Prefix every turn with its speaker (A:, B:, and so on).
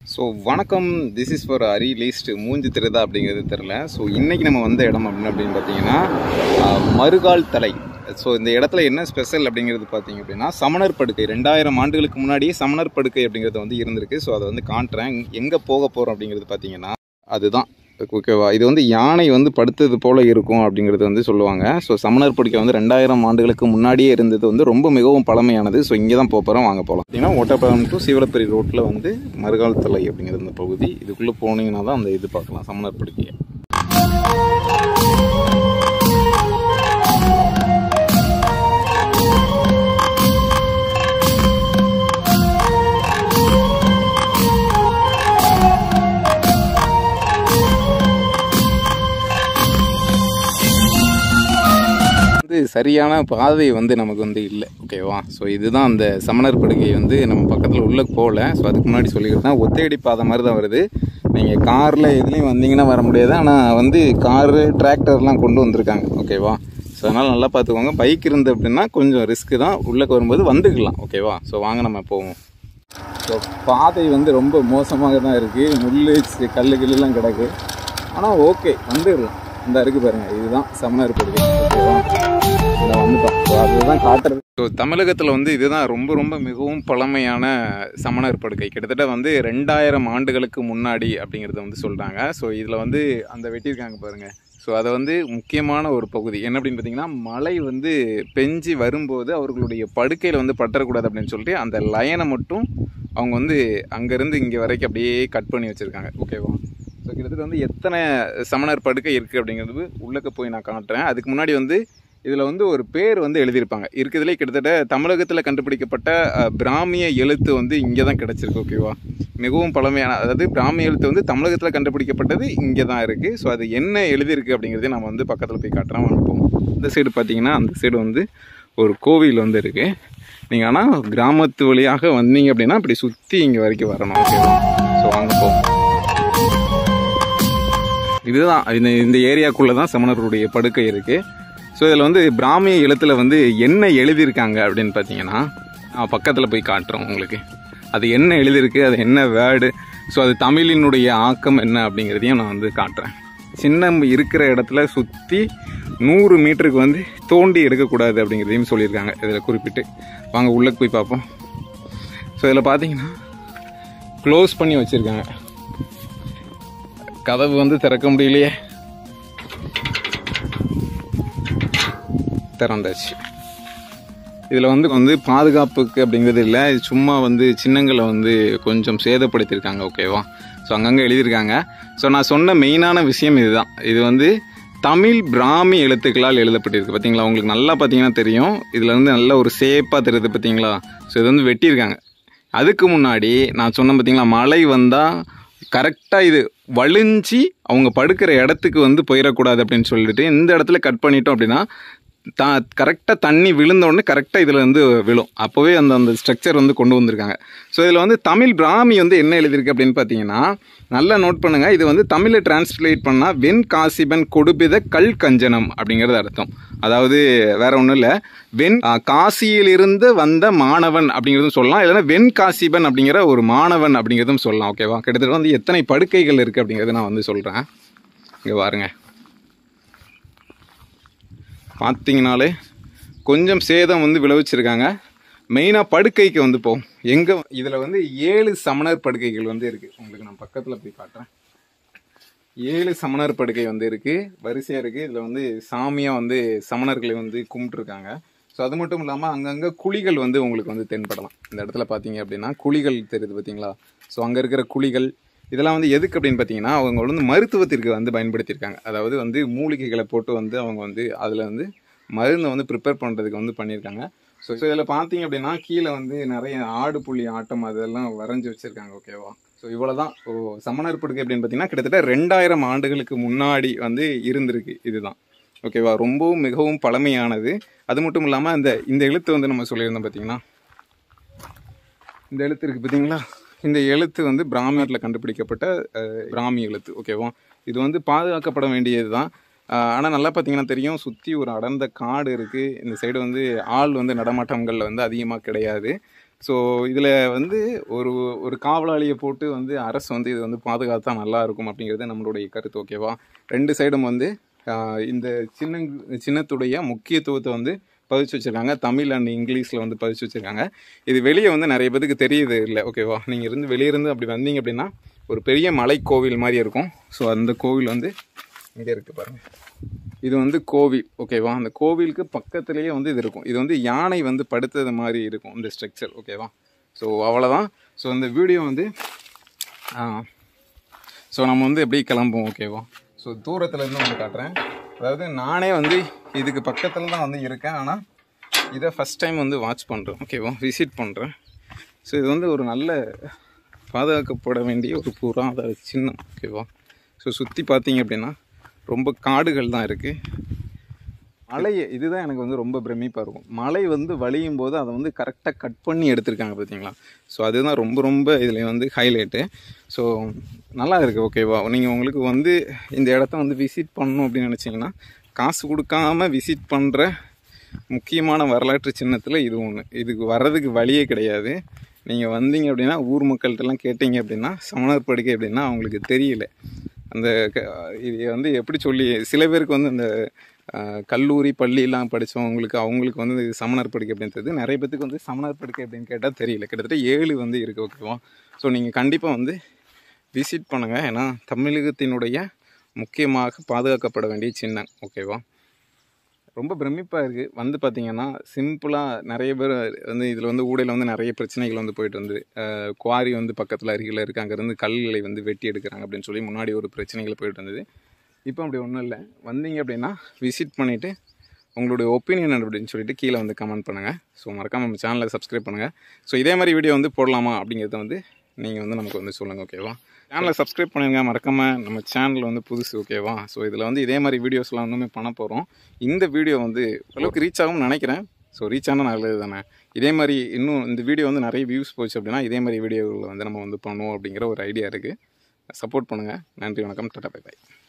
A: so வணக்கம் this is for அரி least மூஞ்சி திருதா அப்படிங்கிறது தெரில ஸோ இன்றைக்கி நம்ம வந்த இடம் அப்படின்னு அப்படின்னு பார்த்தீங்கன்னா ஆஹ், மறுகால் தலை ஸோ இந்த இடத்துல என்ன ஸ்பெஷல் அப்படிங்கிறது பார்த்தீங்க அப்படின்னா சமணர் படுக்கை ரெண்டாயிரம் ஆண்டுகளுக்கு முன்னாடியே சமணர் படுக்கை அப்படிங்கிறது வந்து இருந்திருக்கு ஸோ அதை வந்து காட்டுறேன் எங்கே போக போகிறோம் அப்படிங்கிறது பார்த்தீங்கன்னா அதுதான் ஓகேவா இது வந்து யானை வந்து படுத்தது போல இருக்கும் அப்படிங்கிறது வந்து சொல்லுவாங்க ஸோ சமணர் படுக்கை வந்து ரெண்டாயிரம் ஆண்டுகளுக்கு முன்னாடியே இருந்தது வந்து ரொம்ப மிகவும் பழமையானது ஸோ இங்கே தான் போக போகிறோம் வாங்க போகலாம் பார்த்தீங்கன்னா ஒட்டப்பழம் டு சீவலப்பரி ரோட்டில் வந்து மறுகால் தலை அப்படிங்கிறது இந்த பகுதி இதுக்குள்ளே போனீங்கன்னா தான் அந்த இது பார்க்கலாம் சமணர் படுக்கையை வந்து சரியான பாதை வந்து நமக்கு வந்து இல்லை ஓகேவா ஸோ இதுதான் அந்த சமணர் படுகை வந்து நம்ம பக்கத்தில் உள்ள போகல ஸோ அதுக்கு முன்னாடி சொல்லிக்கிட்டு தான் ஒத்தையடி பாதை மாதிரி தான் வருது நீங்கள் காரில் எதுலேயும் வந்தீங்கன்னா வர முடியாது ஆனால் வந்து காரு டிராக்டர்லாம் கொண்டு வந்திருக்காங்க ஓகேவா ஸோ அதனால் நல்லா பார்த்துக்கோங்க பைக் இருந்து அப்படின்னா கொஞ்சம் ரிஸ்க்கு தான் உள்ளே வரும்போது வந்துக்கலாம் ஓகேவா ஸோ வாங்க நம்ம போவோம் ஸோ பாதை வந்து ரொம்ப மோசமாக தான் இருக்குது முள் கல் கில்லாம் கிடக்கு ஆனால் ஓகே வந்துடலாம் இந்த இருக்கு பாருங்க இதுதான் சமணர் படுகை ஓகேவா இதில் வந்துட்டோம் ஸோ அதுதான் காட்டுறது ஸோ தமிழகத்தில் வந்து இதுதான் ரொம்ப ரொம்ப மிகவும் பழமையான சமணர் படுகை கிட்டத்தட்ட வந்து ரெண்டாயிரம் ஆண்டுகளுக்கு முன்னாடி அப்படிங்கிறத வந்து சொல்கிறாங்க ஸோ இதில் வந்து அந்த வெட்டியிருக்காங்க பாருங்க ஸோ அதை வந்து முக்கியமான ஒரு பகுதி என்ன அப்படின்னு பார்த்தீங்கன்னா மழை வந்து பெஞ்சு வரும்போது அவர்களுடைய படுக்கையில் வந்து பற்றக்கூடாது அப்படின்னு சொல்லிட்டு அந்த லைனை மட்டும் அவங்க வந்து அங்கேருந்து இங்கே வரைக்கும் அப்படியே கட் பண்ணி வச்சுருக்காங்க ஓகேவா ஸோ கிட்டத்தட்ட வந்து எத்தனை சமணர் படுக்கை இருக்குது அப்படிங்கிறது உள்ளக்க போய் நான் காட்டுறேன் அதுக்கு முன்னாடி வந்து இதில் வந்து ஒரு பேர் வந்து எழுதியிருப்பாங்க இருக்கிறதுலே கிட்டத்தட்ட தமிழகத்தில் கண்டுபிடிக்கப்பட்ட அஹ், பிராமிய எழுத்து வந்து இங்கே தான் கிடச்சிருக்கு ஓகேவா மிகவும் பழமையான அதாவது பிராமிய எழுத்து வந்து தமிழகத்தில் கண்டுபிடிக்கப்பட்டது இங்கே தான் இருக்குது ஸோ அது என்ன எழுதியிருக்கு அப்படிங்கிறதே நம்ம வந்து பக்கத்தில் போய் காட்டுறோம் வாங்க போவோம் இந்த சைடு பார்த்தீங்கன்னா அந்த சைடு வந்து ஒரு கோவில் வந்து இருக்குது நீங்கள் ஆனால் கிராமத்து வழியாக வந்தீங்க அப்படின்னா அப்படி சுற்றி இங்கே வரைக்கும் வரணும் ஓகேவா ஸோ வாங்க போவோம் இதுதான் இந்த இந்த ஏரியாக்குள்ளே தான் சமணருடைய படுக்கை இருக்குது ஸோ இதில் வந்து பிராமிய எழுத்தில் வந்து என்ன எழுதியிருக்காங்க அப்படின்னு பார்த்தீங்கன்னா நான் பக்கத்தில் போய் காட்டுறோம் உங்களுக்கு அது என்ன எழுதியிருக்கு அது என்ன வேர்டு ஸோ அது தமிழினுடைய ஆக்கம் என்ன அப்படிங்கிறதையும் நான் வந்து காட்டுறேன் சின்னம் இருக்கிற இடத்துல சுற்றி நூறு மீட்டருக்கு வந்து தோண்டி எடுக்கக்கூடாது அப்படிங்கிறதையும் சொல்லியிருக்காங்க இதில் குறிப்பிட்டு வாங்க உள்ளே போய் பார்ப்போம் ஸோ இதில் பார்த்தீங்கன்னா க்ளோஸ் பண்ணி வச்சுருக்காங்க கதவு வந்து திறக்க முடியலையே திறந்தாச்சு இதில் வந்து வந்து பாதுகாப்புக்கு அப்படிங்கிறது இல்லை இது சும்மா வந்து சின்னங்களை வந்து கொஞ்சம் சேதப்படுத்தியிருக்காங்க ஓகேவா ஸோ அங்கங்கே எழுதியிருக்காங்க ஸோ நான் சொன்ன மெயினான விஷயம் இதுதான் இது வந்து தமிழ் பிராமி எழுத்துக்களால் எழுதப்பட்டிருக்கு பார்த்தீங்களா உங்களுக்கு நல்லா பார்த்தீங்கன்னா தெரியும் இதில் வந்து நல்ல ஒரு சேப்பாக தெரியுது பார்த்தீங்களா ஸோ இது வந்து வெட்டியிருக்காங்க அதுக்கு முன்னாடி நான் சொன்னேன் பார்த்தீங்களா மழை வந்தால் கரெக்டாக இது வழிஞ்சி அவங்க படுக்கிற இடத்துக்கு வந்து போயிடக்கூடாது அப்படின்னு சொல்லிட்டு இந்த இடத்துல கட் பண்ணிட்டோம் அப்படின்னா தா கரெக்டாக தண்ணி விழுந்த உடனே கரெக்டாக இதில் வந்து விழும் அப்போவே அந்த அந்த ஸ்ட்ரக்சர் வந்து கொண்டு வந்திருக்காங்க ஸோ இதில் வந்து தமிழ் பிராமி வந்து என்ன எழுதியிருக்கு அப்படின்னு பார்த்தீங்கன்னா நல்லா நோட் பண்ணுங்கள் இது வந்து தமிழில் டிரான்ஸ்லேட் பண்ணால் வெண் காசிபன் கொடுபித கல் கஞ்சனம் அப்படிங்கிறது அர்த்தம் அதாவது வேற ஒன்றும் இல்லை வெண் ஆ, காசியிலிருந்து வந்த மாணவன் அப்படிங்கிறதும் சொல்லலாம் இல்லைன்னா வெண் காசிபன் அப்படிங்கிற ஒரு மாணவன் அப்படிங்கிறதும் சொல்லலாம் ஓகேவா கிட்டத்தட்ட வந்து எத்தனை படுக்கைகள் இருக்குது அப்படிங்கிறத நான் வந்து சொல்கிறேன் இங்கே பாருங்க பார்த்தீங்கனாலே கொஞ்சம் சேதம் வந்து விளைவிச்சிருக்காங்க மெயினாக படுக்கைக்கு வந்து போகும் எங்கே இதில் வந்து ஏழு சமணர் படுக்கைகள் வந்து இருக்குது உங்களுக்கு நான் பக்கத்தில் போய் காட்டுறேன் ஏழு சமணர் படுக்கை வந்து இருக்குது வரிசையாக இருக்குது இதில் வந்து சாமியாக வந்து சமணர்களை வந்து கும்பிட்டுருக்காங்க ஸோ அது மட்டும் இல்லாமல் அங்கங்கே குழிகள் வந்து உங்களுக்கு வந்து தென்படலாம் இந்த இடத்துல பார்த்தீங்க அப்படின்னா குழிகள் தெரியுது பார்த்தீங்களா ஸோ அங்கே இருக்கிற குழிகள் இதெல்லாம் வந்து எதுக்கு அப்படின்னு பார்த்தீங்கன்னா அவங்க வந்து மருத்துவத்திற்கு வந்து பயன்படுத்தியிருக்காங்க அதாவது வந்து மூலிகைகளை போட்டு வந்து அவங்க வந்து அதில் வந்து மருந்தை வந்து ப்ரிப்பேர் பண்ணுறதுக்கு வந்து பண்ணியிருக்காங்க ஸோ ஸோ இதில் பார்த்தீங்க அப்படின்னா கீழே வந்து நிறைய ஆடு புள்ளி ஆட்டம் அதெல்லாம் வரைஞ்சி வச்சுருக்காங்க ஓகேவா ஸோ இவ்வளோ தான் ஓ சமணர் படுக்கை அப்படின்னு பார்த்தீங்கன்னா கிட்டத்தட்ட ரெண்டாயிரம் ஆண்டுகளுக்கு முன்னாடி வந்து இருந்திருக்கு இதுதான் ஓகேவா ரொம்பவும் மிகவும் பழமையானது அது மட்டும் இல்லாமல் அந்த இந்த எழுத்து வந்து நம்ம சொல்லியிருந்தோம் பார்த்தீங்கன்னா இந்த எழுத்து இருக்குது பார்த்தீங்களா இந்த எழுத்து வந்து பிராமியரில் கண்டுபிடிக்கப்பட்ட அஹ், பிராமி எழுத்து ஓகேவா இது வந்து பாதுகாக்கப்பட வேண்டியது தான் ஆனால் நல்லா பார்த்தீங்கன்னா தெரியும் சுற்றி ஒரு அடர்ந்த காடு இருக்குது இந்த சைடு வந்து ஆள் வந்து நடமாட்டங்கள் வந்து அதிகமாக கிடையாது ஸோ இதில் வந்து ஒரு ஒரு காவலாளியை போட்டு வந்து அரசு வந்து இது வந்து பாதுகாத்தா நல்லா இருக்கும் அப்படிங்கிறது நம்மளுடைய கருத்து ஓகேவா ரெண்டு சைடும் வந்து ஆஹ், இந்த சின்ன சின்னத்துடைய முக்கியத்துவத்தை வந்து பதிச்சு வச்சிருக்காங்க தமிழ் அண்ட் இங்கிலீஷில் வந்து பதிச்சு வச்சிருக்காங்க இது வெளியே வந்து நிறைய பேருக்கு தெரியுது இல்லை ஓகேவா நீங்கள் இருந்து வெளியே இருந்து அப்படி வந்தீங்க அப்படின்னா ஒரு பெரிய மலை கோவில் மாதிரி இருக்கும் ஸோ அந்த கோவில் வந்து இங்கே இருக்குது பாருங்க இது வந்து கோவில் ஓகேவா அந்த கோவிலுக்கு பக்கத்துலேயே வந்து இது இருக்கும் இது வந்து யானை வந்து படுத்தது மாதிரி இருக்கும் இந்த ஸ்ட்ரக்சர் ஓகேவா ஸோ அவ்வளோதான் ஸோ இந்த வீடியோ வந்து ஸோ நம்ம வந்து எப்படி கிளம்புவோம் ஓகேவா ஸோ தூரத்துல இருந்து வந்து காட்டுறேன் அதாவது நானே வந்து இதுக்கு பக்கத்தில் தான் வந்து இருக்கேன் ஆனால் இதை ஃபஸ்ட் டைம் வந்து வாட்ச் பண்ணுறேன் ஓகேவா விசிட் பண்ணுறேன் ஸோ இது வந்து ஒரு நல்ல பாதுகாக்கப்பட வேண்டிய ஒரு புறாத சின்னம் ஓகேவா ஸோ சுற்றி பார்த்தீங்க அப்படின்னா ரொம்ப காடுகள் தான் இருக்குது மலை இதுதான் எனக்கு வந்து ரொம்ப பிரமிப்பாக இருக்கும் மலை வந்து வலியும் போது அதை வந்து கரெக்டாக கட் பண்ணி எடுத்திருக்காங்க பார்த்தீங்களா ஸோ அதுதான் ரொம்ப ரொம்ப இதில் வந்து ஹைலைட்டு ஸோ நல்லா இருக்குது ஓகேவா நீங்கள் உங்களுக்கு வந்து இந்த இடத்த வந்து விசிட் பண்ணணும் அப்படின்னு நினச்சிங்கன்னா காசு கொடுக்காம விசிட் பண்ணுற முக்கியமான வரலாற்று சின்னத்தில் இது ஒன்று இதுக்கு வர்றதுக்கு வழியே கிடையாது நீங்கள் வந்தீங்க அப்படின்னா ஊர் மக்கள்கிட்டலாம் கேட்டீங்க அப்படின்னா சமணர் படுக்கை அப்படின்னா அவங்களுக்கு தெரியல அந்த க- இது வந்து எப்படி சொல்லி சில பேருக்கு வந்து இந்த அஹ், கல்லூரி பள்ளியெல்லாம் படித்தவங்களுக்கு அவங்களுக்கு வந்து இது சமணர் படுக்கை அப்படின்றது நிறைய பேத்துக்கு வந்து சமணர் படுக்கை அப்படின்னு கேட்டால் தெரியல கிட்டத்தட்ட ஏழு வந்து இருக்குது ஓகேவா ஸோ நீங்கள் கண்டிப்பாக வந்து விசிட் பண்ணுங்கள் ஏன்னா தமிழகத்தினுடைய முக்கியமாக பாதுகாக்கப்பட வேண்டிய சின்னம் ஓகேவா ரொம்ப பிரமிப்பாக இருக்குது வந்து பார்த்தீங்கன்னா சிம்பிளாக நிறைய பேர் வந்து இதில் வந்து ஊடையில் வந்து நிறைய பிரச்சனைகள் வந்து போயிட்டு வந்து குவாரி வந்து பக்கத்தில் அருகில் இருக்குது அங்கேருந்து கல்களை வந்து வெட்டி எடுக்கிறாங்க அப்படின்னு சொல்லி முன்னாடி ஒரு பிரச்சனைகள் போயிட்டு இருந்தது இப்போ அப்படி ஒன்றும் இல்லை வந்தீங்க அப்படின்னா விசிட் பண்ணிவிட்டு உங்களுடைய ஒப்பீனியன் அப்படின்னு சொல்லிட்டு கீழே வந்து கமெண்ட் பண்ணுங்கள் ஸோ மறக்காம நம்ம சேனலை சப்ஸ்கிரைப் பண்ணுங்கள் ஸோ இதே மாதிரி வீடியோ வந்து போடலாமா அப்படிங்கிறத வந்து நீங்கள் வந்து நமக்கு வந்து சொல்லுங்கள் ஓகேவா சேனலை சப்ஸ்கிரைப் பண்ணுங்க மறக்காமல் நம்ம சேனல் வந்து புதுசு ஓகேவா ஸோ இதில் வந்து இதே மாதிரி வீடியோஸ்லாம் வந்து பண்ண போகிறோம் இந்த வீடியோ வந்து ஓரளவுக்கு ரீச் ஆகும்னு நினைக்கிறேன் ஸோ ரீச் ஆனால் நல்லது தானே இதே மாதிரி இன்னும் இந்த வீடியோ வந்து நிறைய வியூஸ் போச்சு அப்படின்னா இதே மாதிரி வீடியோவில் வந்து நம்ம வந்து பண்ணுவோம் அப்படிங்கிற ஒரு ஐடியா இருக்குது சப்போர்ட் பண்ணுங்கள் நன்றி வணக்கம் டாடா பை பை